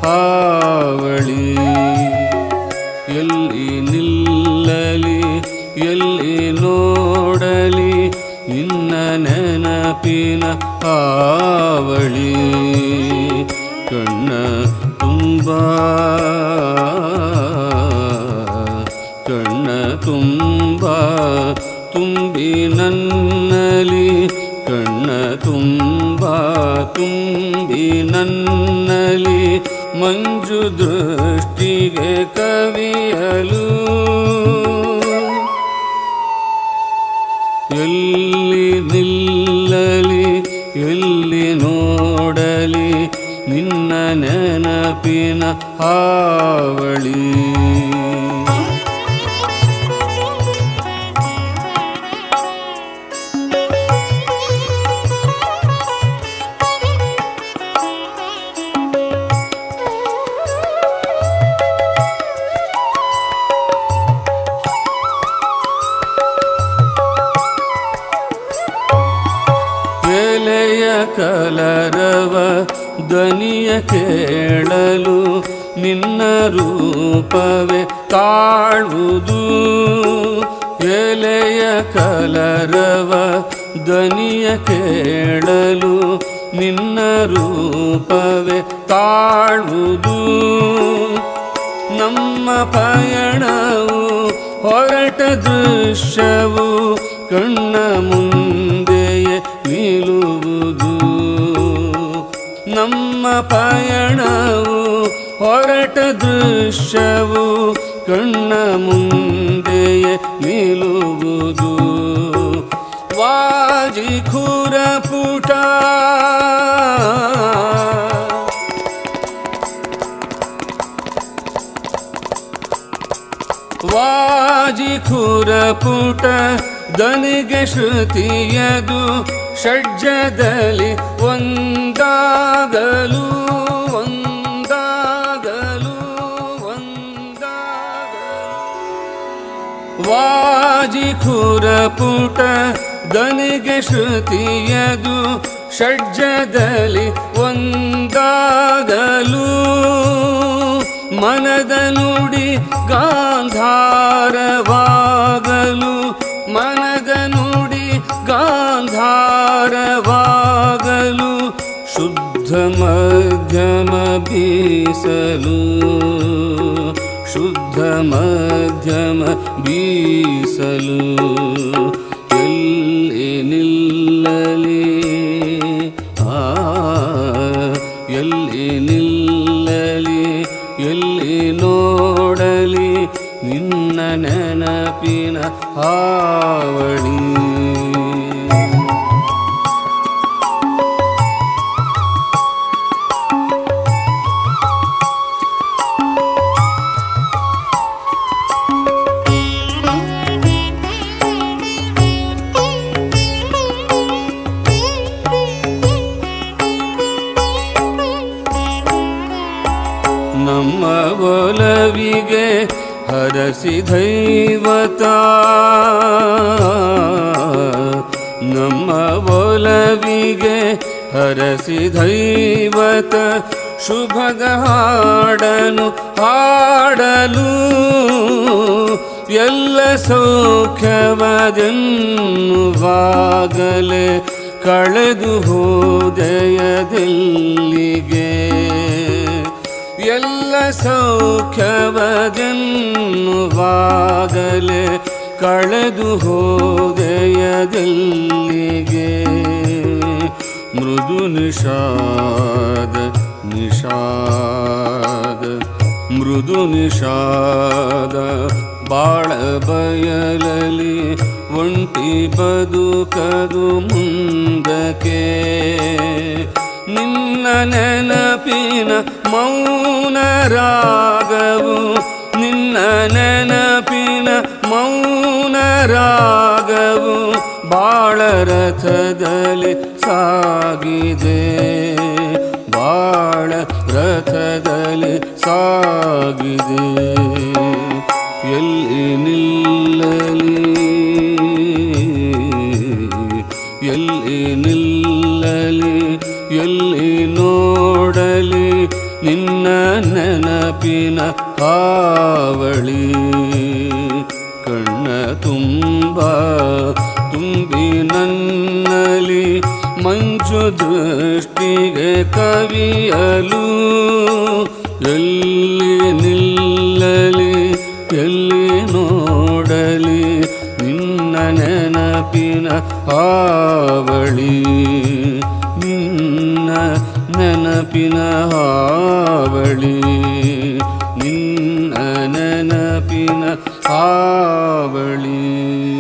ಹಾವಳಿ ಎಲ್ಲಿ ನಿಲ್ಲಲಿ ಎಲ್ಲಿ ನೋಡಲಿ ನಿನ್ನ ನೆನಪಿನ ಹಾವಳಿ ಕಣ್ಣ ತುಂಬ ಕಣ್ಣ ತುಂಬ ತುಂಬಿ ನನ್ನಲಿ ಕಣ್ಣ ತುಂಬ ತುಂಬಿ ನನ್ನಲಿ ಮಂಜು ದೃಷ್ಟಿಗೆ ಕವಿಯಲು ಎಲ್ಲಿ ನಿಲ್ಲಲಿ ಎಲ್ಲಿ ನೋಡಲಿ ನಿನ್ನ ನೆನಪಿನ ಹಾವಳಿ ಎಲೆಯ ಕಲರವ ದನಿಯ ಕೇಳಲು ನಿನ್ನ ರೂಪವೇ ಕಾಳುವುದು ಎಲೆಯ ಕಲರವ ದನಿಯ ಕೇಳಲು ನಿನ್ನ ರೂಪವೇ ತಾಳುವುದು ನಮ್ಮ ಪಯಣವು ಹೊರಟ ದೃಶ್ಯವು ಕಣ್ಣ ಮುಂದೆಯೇ ನಿಲ್ಲುವುದು ನಮ್ಮ ಪಯಣವು ಹೊರಟ ದೃಶ್ಯವು ಕಣ್ಣ ಮುಂದೆಯೇ ನಿಲ್ಲುವುದು ವಾಜಿ ಖುರ ಪುಟ ವಾಜಿ ಖುರ ಪುಟ ದನಿಗೆ ಶ್ರುತಿಯದು ಷಡ್ಜದಲ್ಲಿ ಒಂದಾಗಲು ಒಂದಾಗಲು ಒಂದಾಗಲು ವಾಜಿ ಖುರ ಪುಟ ದನಿಗೆ ಶ್ರುತಿಯದು ಷಡ್ಜದಲ್ಲಿ ಒಂದಾಗಲು ಮನದ ನುಡಿ ಗಾಂಧಾರವಾಗಲು ಮನದ ನುಡಿ ಗಾಂಧಾರವಾಗಲು ಶುದ್ಧ ಮಧ್ಯಮ ಬೀಸಲು ಶುದ್ಧ ಮಧ್ಯಮ ಬೀಸಲು ಎಲ್ಲಿ ನಿಲ್ಲಲಿ ಆ ಎಲ್ಲಿ ನಿಲ್ಲಲಿ ಎಲ್ಲಿ ನೋಡಲಿ ನಿನ್ನ ನೆನಪಿನ ಹಾವಳಿ ನಮ್ಮ ಒಲವಿಗೆ ಹರಸಿ ದೈವತ ನಮ್ಮ ಒಲವಿಗೆ ಹರಸಿ ದೈವತ ಶುಭದ ಹಾಡನು ಹಾಡಲು ಎಲ್ಲ ಸೌಖ್ಯವದೆನ್ನುವಾಗಲೇ ಕಳೆದು ಹೋದೆಯದೆಲ್ಲಿಗೆ ಎಲ್ಲ ಸೌಖ್ಯವದೆನ್ನುವಾಗಲೇ ಕಳೆದು ಹೋದೆಯದೆಲ್ಲಿಗೆ ಮೃದು ನಿಷಾದ ನಿಷಾದ ಮೃದು ನಿಷಾದ ಬಾಳ ಬಯಲಲಿ ಒಂಟಿ ಬದುಕದು ಮುಂದಕ್ಕೆ ನಿನ್ನ ನೆನಪಿನ ಮೌನ ರಾಗವು ನಿನ್ನ ನೆನಪಿನ ಮೌನ ರಾಗವು ಬಾಳ ರಥದಲ್ಲಿ ಸಾಗಿದೆ ಬಾಳ ರಥದಲ್ಲಿ ಸಾಗಿದೆ ಎಲ್ಲಿ ನಿಲ್ಲಲಿ ಎಲ್ಲಿ ನಿಲ್ಲಲಿ ಎಲ್ಲಿ ನೋಡಲಿ ನಿನ್ನ ಹಾವಳಿ ಕಣ್ಣ ತುಂಬ ತುಂಬಿ ನನ್ನಲಿ ಮಂಜು ದೃಷ್ಟಿಗೆ ಕವಿಯಲು ಎಲ್ಲಿ ನಿಲ್ಲಲಿ ಎಲ್ಲಿ ನೋಡಲಿ ನಿನ್ನ ನೆನಪಿನ ಹಾವಳಿ ನಿನ್ನ ನೆನಪಿನ ಹಾವಳಿ ನಿನ್ನ ನೆನಪಿನ ಹಾವಳಿ